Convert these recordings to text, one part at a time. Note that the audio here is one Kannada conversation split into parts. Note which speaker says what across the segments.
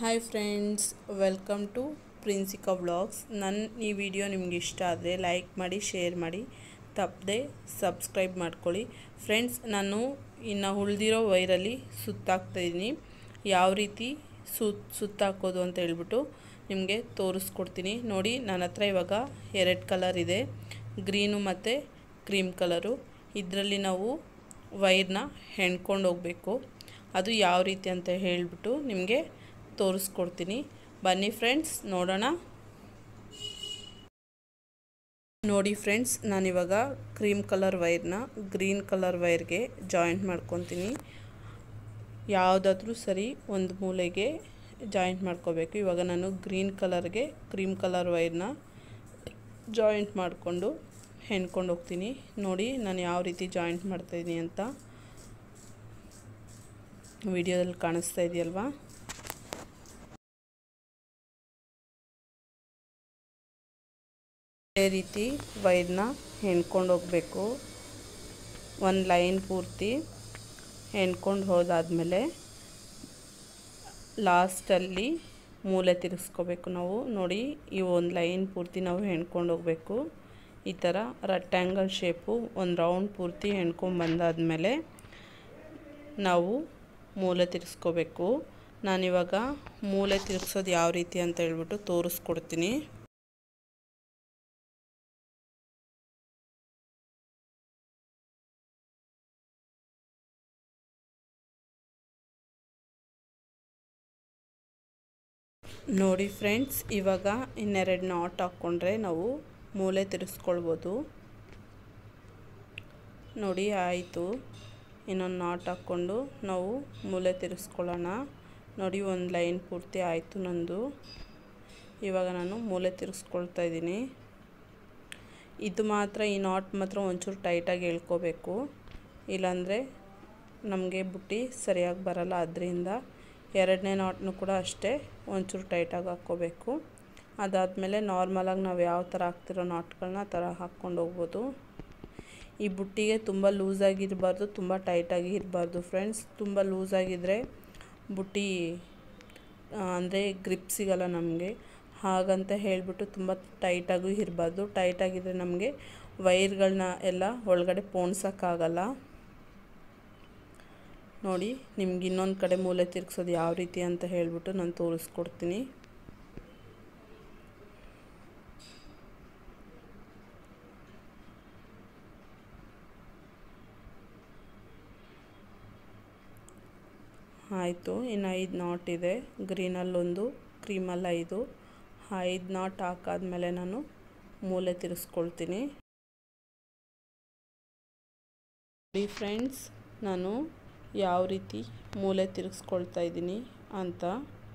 Speaker 1: hi friends welcome to Princika vlogs ನನ್ನ ಈ ವಿಡಿಯೋ ನಿಮ್ಗೆ ಇಷ್ಟ ಆದರೆ ಲೈಕ್ ಮಾಡಿ ಶೇರ್ ಮಾಡಿ ತಪ್ಪದೆ ಸಬ್ಸ್ಕ್ರೈಬ್ ಮಾಡ್ಕೊಳ್ಳಿ ಫ್ರೆಂಡ್ಸ್ ನಾನು ಇನ್ನು ಉಳಿದಿರೋ ವೈರಲ್ಲಿ ಸುತ್ತಾಕ್ತಾಯಿದ್ದೀನಿ ಯಾವ ರೀತಿ ಸುತ್ ಸುತ್ತಾಕೋದು ಅಂತ ಹೇಳ್ಬಿಟ್ಟು ನಿಮಗೆ ತೋರಿಸ್ಕೊಡ್ತೀನಿ ನೋಡಿ ನನ್ನ ಹತ್ರ ಇವಾಗ ಎರಡು ಕಲರ್ ಇದೆ ಗ್ರೀನು ಮತ್ತು ಕ್ರೀಮ್ ಕಲರು ಇದರಲ್ಲಿ ನಾವು ವೈರ್ನ ಹೆಣ್ಕೊಂಡು ಹೋಗಬೇಕು ಅದು ಯಾವ ರೀತಿ ಅಂತ ಹೇಳಿಬಿಟ್ಟು ನಿಮಗೆ ತೋರಿಸ್ಕೊಡ್ತೀನಿ ಬನ್ನಿ ಫ್ರೆಂಡ್ಸ್ ನೋಡೋಣ ನೋಡಿ ಫ್ರೆಂಡ್ಸ್ ನಾನಿವಾಗ ಕ್ರೀಮ್ ಕಲರ್ ವೈರ್ನ ಗ್ರೀನ್ ಕಲರ್ ವೈರ್ಗೆ ಜಾಯಿಂಟ್ ಮಾಡ್ಕೊತೀನಿ ಯಾವುದಾದ್ರೂ ಸರಿ ಒಂದು ಮೂಲೆಗೆ ಜಾಯಿಂಟ್ ಮಾಡ್ಕೋಬೇಕು ಇವಾಗ ನಾನು ಗ್ರೀನ್ ಕಲರ್ಗೆ ಕ್ರೀಮ್ ಕಲರ್ ವೈರ್ನ ಜಾಯಿಂಟ್ ಮಾಡಿಕೊಂಡು ಹೆಣ್ಕೊಂಡು ಹೋಗ್ತೀನಿ ನೋಡಿ ನಾನು ಯಾವ ರೀತಿ ಜಾಯಿಂಟ್ ಮಾಡ್ತಾಯಿದ್ದೀನಿ ಅಂತ ವಿಡಿಯೋದಲ್ಲಿ ಕಾಣಿಸ್ತಾ ಇದೆಯಲ್ವಾ ಅದೇ ರೀತಿ ವೈರ್ನ ಹೆಣ್ಕೊಂಡು ಹೋಗಬೇಕು ಒಂದು ಲೈನ್ ಪೂರ್ತಿ ಹೆಣ್ಕೊಂಡು ಹೋದಾದಮೇಲೆ ಲಾಸ್ಟಲ್ಲಿ ಮೂಲೆ ತಿರ್ಗಿಸ್ಕೋಬೇಕು ನಾವು ನೋಡಿ ಈ ಒಂದು ಲೈನ್ ಪೂರ್ತಿ ನಾವು ಹೆಣ್ಕೊಂಡು ಹೋಗಬೇಕು ಈ ಥರ ರಟ್ಯಾಂಗಲ್ ಶೇಪು ಒಂದು ರೌಂಡ್ ಪೂರ್ತಿ ಹೆಣ್ಕೊಂಡು ಬಂದಾದಮೇಲೆ ನಾವು ಮೂಲೆ ತಿರ್ಗಿಸ್ಕೋಬೇಕು ನಾನಿವಾಗ ಮೂಲೆ ತಿರ್ಗಿಸೋದು ಯಾವ ರೀತಿ ಅಂತ ಹೇಳ್ಬಿಟ್ಟು ತೋರಿಸ್ಕೊಡ್ತೀನಿ ನೋಡಿ ಫ್ರೆಂಡ್ಸ್ ಇವಾಗ ಇನ್ನೆರಡು ನಾಟ್ ಹಾಕ್ಕೊಂಡ್ರೆ ನಾವು ಮೂಲೆ ತಿರ್ಗಿಸ್ಕೊಳ್ಬೋದು ನೋಡಿ ಆಯಿತು ಇನ್ನೊಂದು ನಾಟ್ ಹಾಕ್ಕೊಂಡು ನಾವು ಮೂಲೆ ತಿರ್ಗಿಸ್ಕೊಳ್ಳೋಣ ನೋಡಿ ಒಂದು ಲೈನ್ ಪೂರ್ತಿ ಆಯಿತು ನಂದು ಇವಾಗ ನಾನು ಮೂಲೆ ತಿರ್ಗಿಸ್ಕೊಳ್ತಾ ಇದ್ದೀನಿ ಇದು ಮಾತ್ರ ಈ ನಾಟ್ ಮಾತ್ರ ಒಂಚೂರು ಟೈಟಾಗಿ ಎಳ್ಕೋಬೇಕು ಇಲ್ಲಾಂದರೆ ನಮಗೆ ಬುಟ್ಟಿ ಸರಿಯಾಗಿ ಬರಲ್ಲ ಅದರಿಂದ ಎರಡನೇ ನಾಟ್ನು ಕೂಡ ಅಷ್ಟೇ ಒಂಚೂರು ಟೈಟಾಗಿ ಹಾಕ್ಕೋಬೇಕು ಅದಾದಮೇಲೆ ನಾರ್ಮಲಾಗಿ ನಾವು ಯಾವ ಥರ ಹಾಕ್ತಿರೋ ನಾಟ್ಗಳನ್ನ ಆ ಥರ ಹಾಕ್ಕೊಂಡು ಹೋಗ್ಬೋದು ಈ ಬುಟ್ಟಿಗೆ ತುಂಬ ಲೂಸಾಗಿರಬಾರ್ದು ತುಂಬ ಟೈಟಾಗಿ ಇರಬಾರ್ದು ಫ್ರೆಂಡ್ಸ್ ತುಂಬ ಲೂಸಾಗಿದ್ದರೆ ಬುಟ್ಟಿ ಅಂದರೆ ಗ್ರಿಪ್ ಸಿಗಲ್ಲ ನಮಗೆ ಹಾಗಂತ ಹೇಳಿಬಿಟ್ಟು ತುಂಬ ಟೈಟಾಗೂ ಇರಬಾರ್ದು ಟೈಟಾಗಿದ್ದರೆ ನಮಗೆ ವೈರ್ಗಳನ್ನ ಎಲ್ಲ ಒಳಗಡೆ ಪೋಣ್ಸೋಕ್ಕಾಗಲ್ಲ ನೋಡಿ ನಿಮ್ಗೆ ಇನ್ನೊಂದು ಕಡೆ ಮೂಲೆ ತಿರ್ಗಿಸೋದು ಯಾವ ರೀತಿ ಅಂತ ಹೇಳಿಬಿಟ್ಟು ನಾನು ತೋರಿಸ್ಕೊಡ್ತೀನಿ ಆಯಿತು ಇನ್ನು ಐದು ನಾಟ್ ಇದೆ ಗ್ರೀನಲ್ಲೊಂದು ಕ್ರೀಮಲ್ಲಿ ಐದು ಐದು ನಾಟ್ ಹಾಕಾದ್ಮೇಲೆ ನಾನು ಮೂಲೆ ತಿರ್ಗಿಸ್ಕೊಳ್ತೀನಿ ನೋಡಿ ಫ್ರೆಂಡ್ಸ್ ನಾನು ಯಾವ ರೀತಿ ಮೂಲೆ ತಿರ್ಗಿಸ್ಕೊಳ್ತಾ ಇದ್ದೀನಿ ಅಂತ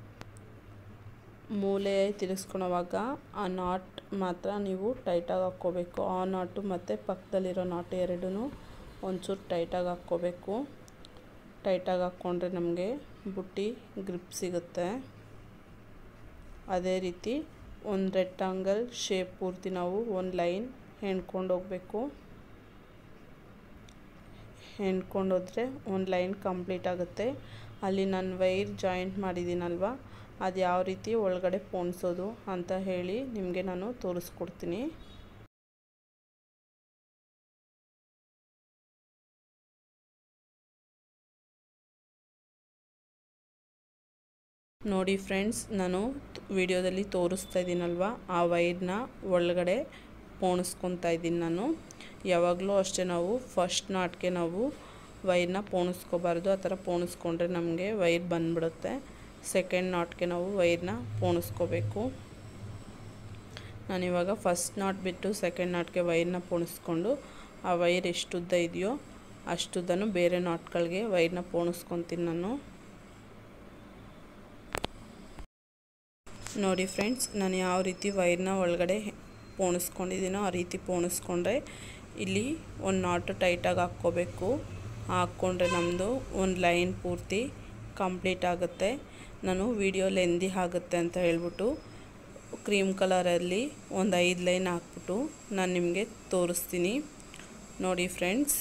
Speaker 1: ಮೂಲೆ ತಿರ್ಗಿಸ್ಕೊಳೋವಾಗ ಆ ನಾಟ್ ಮಾತ್ರ ನೀವು ಟೈಟಾಗಿ ಹಾಕ್ಕೋಬೇಕು ಆ ನಾಟು ಮತ್ತು ಪಕ್ಕದಲ್ಲಿರೋ ನಾಟು ಎರಡೂ ಒಂಚೂರು ಟೈಟಾಗಿ ಹಾಕ್ಕೋಬೇಕು ಟೈಟಾಗಿ ಹಾಕ್ಕೊಂಡ್ರೆ ನಮಗೆ ಬುಟ್ಟಿ ಗ್ರಿಪ್ ಸಿಗುತ್ತೆ ಅದೇ ರೀತಿ ಒಂದು ರೆಕ್ಟಾಂಗಲ್ ಶೇಪ್ ಪೂರ್ತಿ ನಾವು ಒಂದು ಲೈನ್ ಹೆಣ್ಕೊಂಡು ಹೋಗಬೇಕು ಹೆಣ್ಕೊಂಡು ಹೋದರೆ ಒಂದು ಲೈನ್ ಕಂಪ್ಲೀಟ್ ಆಗುತ್ತೆ ಅಲ್ಲಿ ನಾನು ವೈರ್ ಜಾಯಿಂಟ್ ಮಾಡಿದ್ದೀನಲ್ವ ಅದು ಯಾವ ರೀತಿ ಒಳಗಡೆ ಪೋಣಿಸೋದು ಅಂತ ಹೇಳಿ ನಿಮಗೆ ನಾನು ತೋರಿಸ್ಕೊಡ್ತೀನಿ ನೋಡಿ ಫ್ರೆಂಡ್ಸ್ ನಾನು ವಿಡಿಯೋದಲ್ಲಿ ತೋರಿಸ್ತಾ ಇದ್ದೀನಲ್ವ ಆ ವೈರ್ನ ಒಳಗಡೆ ಪೋಣಿಸ್ಕೊತಾ ಇದ್ದೀನಿ ನಾನು ಯಾವಾಗಲೂ ಅಷ್ಟೇ ನಾವು ಫಸ್ಟ್ ನಾಟ್ಗೆ ನಾವು ವೈರ್ನ ಪೋಣಿಸ್ಕೋಬಾರ್ದು ಆ ಥರ ಪೋಣಿಸ್ಕೊಂಡ್ರೆ ನಮಗೆ ವೈರ್ ಬಂದ್ಬಿಡುತ್ತೆ ಸೆಕೆಂಡ್ ನಾಟ್ಗೆ ನಾವು ವೈರ್ನ ಪೋಣಿಸ್ಕೋಬೇಕು ನಾನಿವಾಗ ಫಸ್ಟ್ ನಾಟ್ ಬಿಟ್ಟು ಸೆಕೆಂಡ್ ನಾಟ್ಗೆ ವೈರ್ನ ಪೋಣಿಸ್ಕೊಂಡು ಆ ವೈರ್ ಎಷ್ಟುದ್ದ ಇದೆಯೋ ಅಷ್ಟುದ್ದನು ಬೇರೆ ನಾಟ್ಗಳಿಗೆ ವೈರ್ನ ಪೋಣಿಸ್ಕೊತೀನಿ ನಾನು ನೋಡಿ ಫ್ರೆಂಡ್ಸ್ ನಾನು ಯಾವ ರೀತಿ ವೈರ್ನ ಒಳಗಡೆ ಪೋಣಿಸ್ಕೊಂಡಿದ್ದೀನೋ ಆ ರೀತಿ ಪೋಣಿಸ್ಕೊಂಡ್ರೆ ಇಲ್ಲಿ ಒಂದು ನಾಟು ಟೈಟಾಗಿ ಹಾಕ್ಕೋಬೇಕು ಹಾಕ್ಕೊಂಡ್ರೆ ನಮ್ಮದು ಒಂದು ಲೈನ್ ಪೂರ್ತಿ ಕಂಪ್ಲೀಟ್ ಆಗುತ್ತೆ ನಾನು ವಿಡಿಯೋ ಲೆಂದಿ ಆಗುತ್ತೆ ಅಂತ ಹೇಳ್ಬಿಟ್ಟು ಕ್ರೀಮ್ ಕಲರಲ್ಲಿ ಒಂದು ಐದು ಲೈನ್ ಹಾಕ್ಬಿಟ್ಟು ನಾನು ನಿಮಗೆ ತೋರಿಸ್ತೀನಿ ನೋಡಿ ಫ್ರೆಂಡ್ಸ್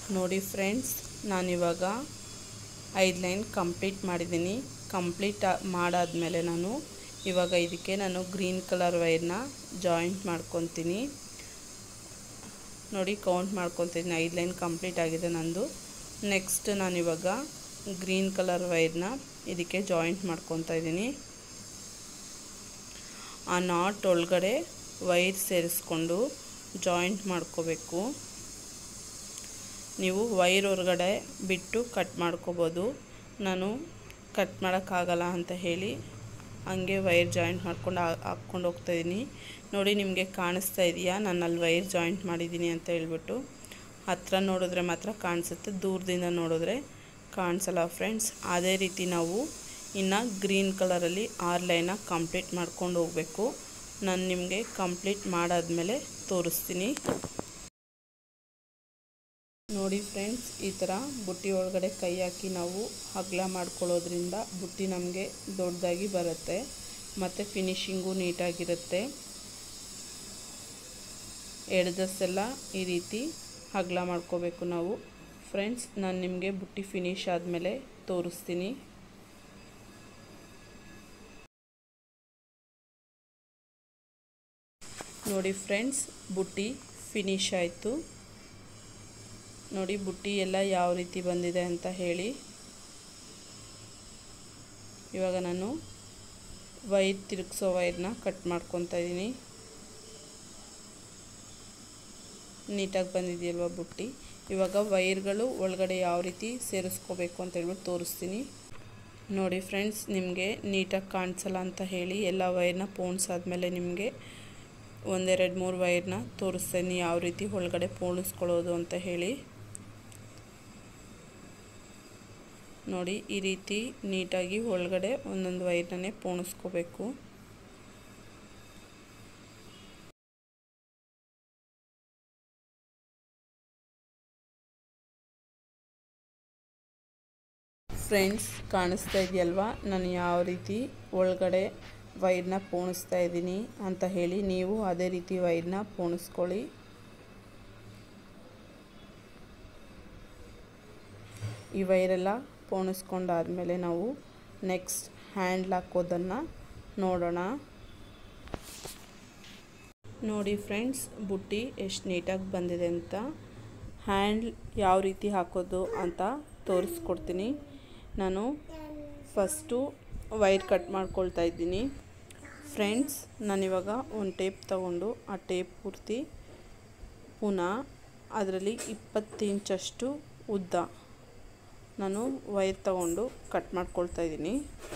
Speaker 1: ನೋಡಿ ಫ್ರೆಂಡ್ಸ್ ನಾನಿವಾಗ ಐದು ಲೈನ್ ಕಂಪ್ಲೀಟ್ ಮಾಡಿದ್ದೀನಿ ಕಂಪ್ಲೀಟ್ ಮಾಡಾದಮೇಲೆ ನಾನು ಇವಾಗ ಇದಕ್ಕೆ ನಾನು ಗ್ರೀನ್ ಕಲರ್ ವೈರ್ನ ಜಾಯಿಂಟ್ ಮಾಡ್ಕೊತೀನಿ ನೋಡಿ ಕೌಂಟ್ ಮಾಡ್ಕೊತೀನಿ ಐದು ಲೈನ್ ಕಂಪ್ಲೀಟ್ ಆಗಿದೆ ನಂದು ನೆಕ್ಸ್ಟ್ ನಾನಿವಾಗ ಗ್ರೀನ್ ಕಲರ್ ವೈರ್ನ ಇದಕ್ಕೆ ಜಾಯಿಂಟ್ ಮಾಡ್ಕೊತಾ ಇದ್ದೀನಿ ಆ ನಾಟ್ ಒಳಗಡೆ ವೈರ್ ಸೇರಿಸ್ಕೊಂಡು ಜಾಯಿಂಟ್ ಮಾಡ್ಕೋಬೇಕು ನೀವು ವೈರ್ ಹೊರಗಡೆ ಬಿಟ್ಟು ಕಟ್ ಮಾಡ್ಕೋಬೋದು ನಾನು ಕಟ್ ಮಾಡೋಕ್ಕಾಗಲ್ಲ ಅಂತ ಹೇಳಿ ಹಂಗೆ ವೈರ್ ಜಾಯಿಂಟ್ ಮಾಡ್ಕೊಂಡು ಹಾಕ್ಕೊಂಡು ಹೋಗ್ತಾಯಿದ್ದೀನಿ ನೋಡಿ ನಿಮಗೆ ಕಾಣಿಸ್ತಾ ಇದೆಯಾ ನಾನು ಅಲ್ಲಿ ವೈರ್ ಜಾಯಿಂಟ್ ಮಾಡಿದ್ದೀನಿ ಅಂತ ಹೇಳ್ಬಿಟ್ಟು ಹತ್ರ ನೋಡಿದ್ರೆ ಮಾತ್ರ ಕಾಣಿಸುತ್ತೆ ದೂರದಿಂದ ನೋಡಿದ್ರೆ ಕಾಣಿಸಲ್ಲ ಫ್ರೆಂಡ್ಸ್ ಅದೇ ರೀತಿ ನಾವು ಇನ್ನು ಗ್ರೀನ್ ಕಲರಲ್ಲಿ ಆರು ಲೈನ ಕಂಪ್ಲೀಟ್ ಮಾಡ್ಕೊಂಡು ಹೋಗಬೇಕು ನಾನು ನಿಮಗೆ ಕಂಪ್ಲೀಟ್ ಮಾಡಾದಮೇಲೆ ತೋರಿಸ್ತೀನಿ ನೋಡಿ ಫ್ರೆಂಡ್ಸ್ ಈ ಥರ ಬುಟ್ಟಿ ಒಳಗಡೆ ಕೈ ಹಾಕಿ ನಾವು ಅಗಲ ಮಾಡ್ಕೊಳ್ಳೋದ್ರಿಂದ ಬುಟ್ಟಿ ನಮಗೆ ದೊಡ್ಡದಾಗಿ ಬರುತ್ತೆ ಮತ್ತು ಫಿನಿಶಿಂಗು ನೀಟಾಗಿರುತ್ತೆ ಎಡ್ಜಸ್ಸೆಲ್ಲ ಈ ರೀತಿ ಅಗಲ ಮಾಡ್ಕೋಬೇಕು ನಾವು ಫ್ರೆಂಡ್ಸ್ ನಾನು ನಿಮಗೆ ಬುಟ್ಟಿ ಫಿನಿಶ್ ಆದಮೇಲೆ ತೋರಿಸ್ತೀನಿ ನೋಡಿ ಫ್ರೆಂಡ್ಸ್ ಬುಟ್ಟಿ ಫಿನಿಶ್ ಆಯಿತು ನೋಡಿ ಬುಟ್ಟಿ ಎಲ್ಲ ಯಾವ ರೀತಿ ಬಂದಿದೆ ಅಂತ ಹೇಳಿ ಇವಾಗ ನಾನು ವೈರ್ ತಿರುಗಿಸೋ ವೈರ್ನ ಕಟ್ ಮಾಡ್ಕೊತಾ ಇದ್ದೀನಿ ನೀಟಾಗಿ ಬಂದಿದೆಯಲ್ವ ಬುಟ್ಟಿ ಇವಾಗ ವೈರ್ಗಳು ಒಳಗಡೆ ಯಾವ ರೀತಿ ಸೇರಿಸ್ಕೋಬೇಕು ಅಂತ ಹೇಳ್ಬಿಟ್ಟು ತೋರಿಸ್ತೀನಿ ನೋಡಿ ಫ್ರೆಂಡ್ಸ್ ನಿಮಗೆ ನೀಟಾಗಿ ಕಾಣಿಸಲ್ಲ ಅಂತ ಹೇಳಿ ಎಲ್ಲ ವೈರ್ನ ಪೋಣಿಸಾದ್ಮೇಲೆ ನಿಮಗೆ ಒಂದೆರಡು ಮೂರು ವೈರ್ನ ತೋರಿಸ್ತೀನಿ ಯಾವ ರೀತಿ ಒಳಗಡೆ ಪೋಣಿಸ್ಕೊಳ್ಳೋದು ಅಂತ ಹೇಳಿ ನೋಡಿ ಈ ರೀತಿ ನೀಟಾಗಿ ಒಳಗಡೆ ಒಂದೊಂದು ವೈರ್ನೇ ಪೋಣಿಸ್ಕೋಬೇಕು ಫ್ರೆಂಡ್ಸ್ ಕಾಣಿಸ್ತಾ ಇದೆಯಲ್ವಾ ನಾನು ಯಾವ ರೀತಿ ಒಳಗಡೆ ವೈರ್ನ ಪೋಣಿಸ್ತಾ ಇದ್ದೀನಿ ಅಂತ ಹೇಳಿ ನೀವು ಅದೇ ರೀತಿ ವೈರ್ನ ಪೋಣಿಸ್ಕೊಳ್ಳಿ ಈ ವೈರೆಲ್ಲ ಪೋಣಿಸ್ಕೊಂಡಾದಮೇಲೆ ನಾವು ನೆಕ್ಸ್ಟ್ ಹ್ಯಾಂಡ್ಲ್ ಹಾಕೋದನ್ನು ನೋಡೋಣ ನೋಡಿ ಫ್ರೆಂಡ್ಸ್ ಬುಟ್ಟಿ ಎಷ್ಟು ನೀಟಾಗಿ ಬಂದಿದೆ ಅಂತ ಹ್ಯಾಂಡ್ಲ್ ಯಾವ ರೀತಿ ಹಾಕೋದು ಅಂತ ತೋರಿಸ್ಕೊಡ್ತೀನಿ ನಾನು ಫಸ್ಟು ವೈರ್ ಕಟ್ ಮಾಡ್ಕೊಳ್ತಾ ಇದ್ದೀನಿ ಫ್ರೆಂಡ್ಸ್ ನಾನಿವಾಗ ಒಂದು ಟೇಪ್ ತಗೊಂಡು ಆ ಟೇಪ್ ಪೂರ್ತಿ ಪುನಃ ಅದರಲ್ಲಿ ಇಪ್ಪತ್ತು ಇಂಚಷ್ಟು ಉದ್ದ ನಾನು ವೈರ್ ತಗೊಂಡು ಕಟ್ ಮಾಡ್ಕೊಳ್ತಾ ಇದ್ದೀನಿ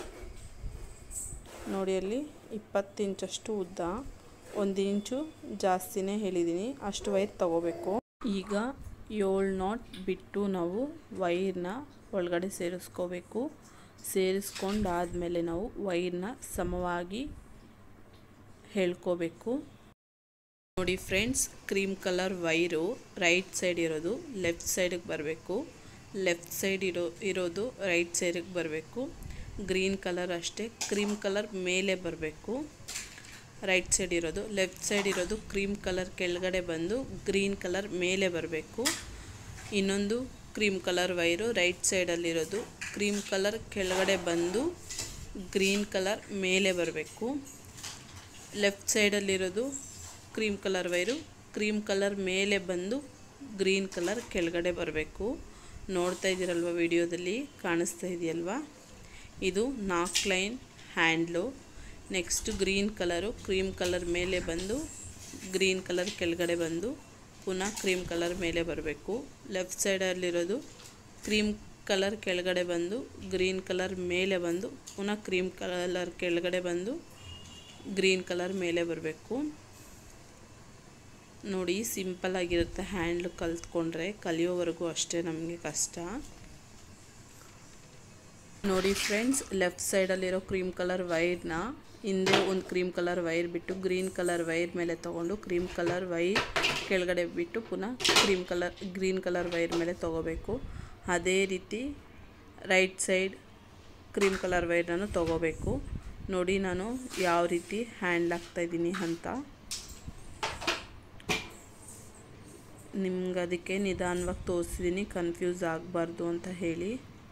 Speaker 1: ನೋಡಿ ಅಲ್ಲಿ ಇಪ್ಪತ್ತು ಇಂಚಷ್ಟು ಉದ್ದ ಒಂದು ಇಂಚು ಜಾಸ್ತಿನೇ ಹೇಳಿದ್ದೀನಿ ಅಷ್ಟು ವೈರ್ ತಗೋಬೇಕು ಈಗ ಏಳು ನಾಟ್ ಬಿಟ್ಟು ನಾವು ವೈರ್ನ ಒಳಗಡೆ ಸೇರಿಸ್ಕೋಬೇಕು ಸೇರಿಸ್ಕೊಂಡಾದಮೇಲೆ ನಾವು ವೈರ್ನ ಸಮವಾಗಿ ಹೇಳ್ಕೋಬೇಕು ನೋಡಿ friends cream colour wire right side ಇರೋದು ಲೆಫ್ಟ್ ಸೈಡಿಗೆ ಬರಬೇಕು ಲೆಫ್ಟ್ ಸೈಡ್ ಇರೋ ಇರೋದು ರೈಟ್ ಸೈಡಿಗೆ ಬರಬೇಕು ಗ್ರೀನ್ ಕಲರ್ ಅಷ್ಟೇ ಕ್ರೀಮ್ ಕಲರ್ ಮೇಲೆ ಬರಬೇಕು ರೈಟ್ ಸೈಡ್ ಇರೋದು ಲೆಫ್ಟ್ ಸೈಡ್ ಇರೋದು ಕ್ರೀಮ್ ಕಲರ್ ಕೆಳಗಡೆ ಬಂದು ಗ್ರೀನ್ ಕಲರ್ ಮೇಲೆ ಬರಬೇಕು ಇನ್ನೊಂದು ಕ್ರೀಮ್ ಕಲರ್ ವೈರು ರೈಟ್ ಸೈಡಲ್ಲಿರೋದು ಕ್ರೀಮ್ ಕಲರ್ ಕೆಳಗಡೆ ಬಂದು ಗ್ರೀನ್ ಕಲರ್ ಮೇಲೆ ಬರಬೇಕು ಲೆಫ್ಟ್ ಸೈಡಲ್ಲಿರೋದು cream colour wire cream colour ಮೇಲೆ ಬಂದು ಗ್ರೀನ್ ಕಲರ್ ಕೆಳಗಡೆ ಬರಬೇಕು ನೋಡ್ತಾ ಇದ್ದೀರಲ್ವ ವಿಡಿಯೋದಲ್ಲಿ ಕಾಣಿಸ್ತಾ ಇದೆಯಲ್ವಾ ಇದು ನಾಲ್ಕು line handle next green colour cream colour ಮೇಲೆ ಬಂದು ಗ್ರೀನ್ ಕಲರ್ ಕೆಳಗಡೆ ಬಂದು ಪುನಃ ಕ್ರೀಮ್ ಕಲರ್ ಮೇಲೆ ಬರಬೇಕು ಲೆಫ್ಟ್ ಸೈಡಲ್ಲಿರೋದು ಕ್ರೀಮ್ ಕಲರ್ ಕೆಳಗಡೆ ಬಂದು ಗ್ರೀನ್ ಕಲರ್ ಮೇಲೆ ಬಂದು ಪುನಃ ಕ್ರೀಮ್ ಕಲರ್ ಕೆಳಗಡೆ ಬಂದು ಗ್ರೀನ್ ಕಲರ್ ಮೇಲೆ ಬರಬೇಕು ನೋಡಿ ಸಿಂಪಲ್ ಆಗಿರುತ್ತೆ ಹ್ಯಾಂಡ್ಲು ಕಲ್ತ್ಕೊಂಡ್ರೆ ಕಲಿಯೋವರೆಗೂ ಅಷ್ಟೇ ನಮಗೆ ಕಷ್ಟ ನೋಡಿ ಫ್ರೆಂಡ್ಸ್ ಲೆಫ್ಟ್ ಸೈಡಲ್ಲಿರೋ ಕ್ರೀಮ್ ಕಲರ್ ವೈರ್ನ ಹಿಂದೆ ಒಂದು ಕ್ರೀಮ್ ಕಲರ್ ವೈರ್ ಬಿಟ್ಟು ಗ್ರೀನ್ ಕಲರ್ ವೈರ್ ಮೇಲೆ ತೊಗೊಂಡು ಕ್ರೀಮ್ ಕಲರ್ ವೈರ್ ಕೆಳಗಡೆ ಬಿಟ್ಟು ಪುನಃ cream colour green colour wire ಮೇಲೆ ತೊಗೋಬೇಕು ಅದೇ ರೀತಿ ರೈಟ್ ಸೈಡ್ ಕ್ರೀಮ್ ಕಲರ್ ವೈರ್ನೂ ತೊಗೋಬೇಕು ನೋಡಿ ನಾನು ಯಾವ ರೀತಿ ಹ್ಯಾಂಡ್ಲ್ ಹಾಕ್ತಾಯಿದ್ದೀನಿ ಅಂತ ನಿಮ್ಗೆ ಅದಕ್ಕೆ ನಿಧಾನವಾಗಿ ತೋರಿಸಿದ್ದೀನಿ ಕನ್ಫ್ಯೂಸ್ ಆಗಬಾರ್ದು ಅಂತ ಹೇಳಿ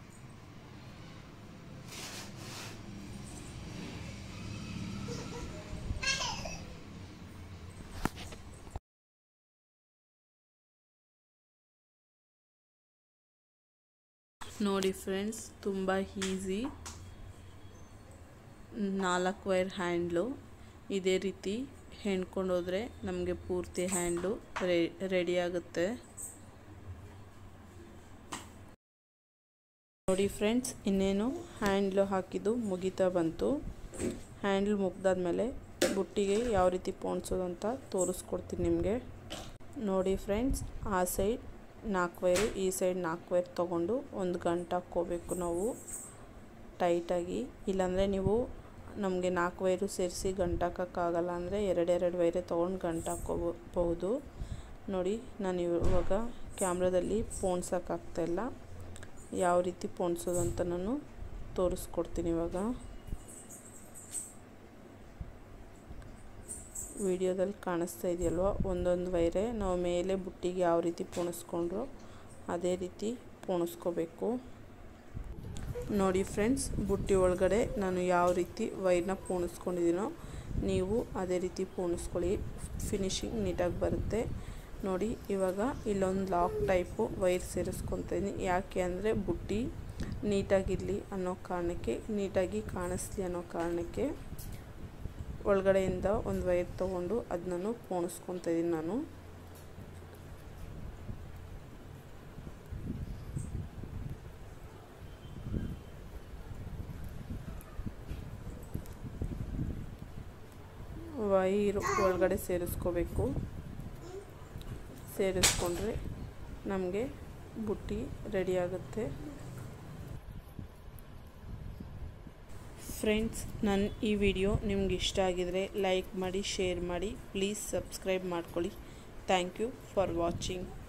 Speaker 1: ನೋಡಿ ಫ್ರೆಂಡ್ಸ್ ತುಂಬ ಈಸಿ ನಾಲ್ಕು ವೈರ್ ಹ್ಯಾಂಡ್ಲು ಇದೇ ರೀತಿ ಹೆಣ್ಕೊಂಡು ಹೋದರೆ ನಮಗೆ ಪೂರ್ತಿ ಹ್ಯಾಂಡ್ಲು ರೆಡಿ ಆಗುತ್ತೆ ನೋಡಿ ಫ್ರೆಂಡ್ಸ್ ಇನ್ನೇನು ಹ್ಯಾಂಡ್ಲು ಹಾಕಿದ್ದು ಮುಗಿತಾ ಬಂತು ಹ್ಯಾಂಡ್ಲ್ ಮುಗ್ದಾದ್ಮೇಲೆ ಬುಟ್ಟಿಗೆ ಯಾವ ರೀತಿ ಪೋಣಿಸೋದು ಅಂತ ತೋರಿಸ್ಕೊಡ್ತೀನಿ ನಿಮಗೆ ನೋಡಿ ಫ್ರೆಂಡ್ಸ್ ಆ ಸೈಡ್ ನಾಲ್ಕು ವೈರು ಈ ಸೈಡ್ ನಾಲ್ಕು ವೈರ್ ತೊಗೊಂಡು ಒಂದು ಗಂಟೆ ಹಾಕ್ಕೋಬೇಕು ನಾವು ಟೈಟಾಗಿ ಇಲ್ಲಾಂದರೆ ನೀವು ನಮಗೆ ನಾಲ್ಕು ವೈರು ಸೇರಿಸಿ ಗಂಟು ಹಾಕೋಕ್ಕಾಗಲ್ಲ ಅಂದರೆ ಎರಡೆರಡು ವೈರೇ ತೊಗೊಂಡು ಗಂಟು ಹಾಕ್ಕೋಬಹುದು ನೋಡಿ ನಾನು ಇವಾಗ ಕ್ಯಾಮ್ರಾದಲ್ಲಿ ಪೋಣ್ಸೋಕ್ಕಾಗ್ತಾಯಿಲ್ಲ ಯಾವ ರೀತಿ ಪೋಣಿಸೋದು ಅಂತ ನಾನು ತೋರಿಸ್ಕೊಡ್ತೀನಿ ಇವಾಗ ವಿಡಿಯೋದಲ್ಲಿ ಕಾಣಿಸ್ತಾ ಇದೆಯಲ್ವ ಒಂದೊಂದು ವೈರೇ ನಾವು ಮೇಲೆ ಬುಟ್ಟಿಗೆ ಯಾವ ರೀತಿ ಪೋಣಿಸ್ಕೊಂಡ್ರೋ ಅದೇ ರೀತಿ ಪೋಣಿಸ್ಕೋಬೇಕು ನೋಡಿ ಫ್ರೆಂಡ್ಸ್ ಬುಟ್ಟಿ ಒಳಗಡೆ ನಾನು ಯಾವ ರೀತಿ ವೈರ್ನ ಪೋಣಿಸ್ಕೊಂಡಿದ್ದೀನೋ ನೀವು ಅದೇ ರೀತಿ ಪೋಣಿಸ್ಕೊಳ್ಳಿ ಫಿನಿಶಿಂಗ್ ನೀಟಾಗಿ ಬರುತ್ತೆ ನೋಡಿ ಇವಾಗ ಇಲ್ಲೊಂದು ಲಾಕ್ ಟೈಪು ವೈರ್ ಸೇರಿಸ್ಕೊತೀನಿ ಯಾಕೆ ಅಂದರೆ ಬುಟ್ಟಿ ನೀಟಾಗಿರಲಿ ಅನ್ನೋ ಕಾರಣಕ್ಕೆ ನೀಟಾಗಿ ಕಾಣಿಸ್ಲಿ ಅನ್ನೋ ಕಾರಣಕ್ಕೆ ಒಳಗಡೆಯಿಂದ ಒಂದು ವೈರ್ ತೊಗೊಂಡು ಅದನ್ನು ಪೋಣಿಸ್ಕೊತಾ ಇದ್ದೀನಿ ನಾನು ವೈರು ಒಳಗಡೆ ಸೇರಿಸ್ಕೋಬೇಕು ಸೇರಿಸ್ಕೊಂಡ್ರೆ ನಮಗೆ ಬುಟ್ಟಿ ರೆಡಿ ಆಗುತ್ತೆ ಫ್ರೆಂಡ್ಸ್ ನನ್ನ ಈ ವಿಡಿಯೋ ನಿಮ್ಗೆ ಇಷ್ಟ ಆಗಿದರೆ ಲೈಕ್ ಮಾಡಿ ಶೇರ್ ಮಾಡಿ ಪ್ಲೀಸ್ ಸಬ್ಸ್ಕ್ರೈಬ್ ಮಾಡ್ಕೊಳ್ಳಿ ಥ್ಯಾಂಕ್ ಯು ಫಾರ್ ವಾಚಿಂಗ್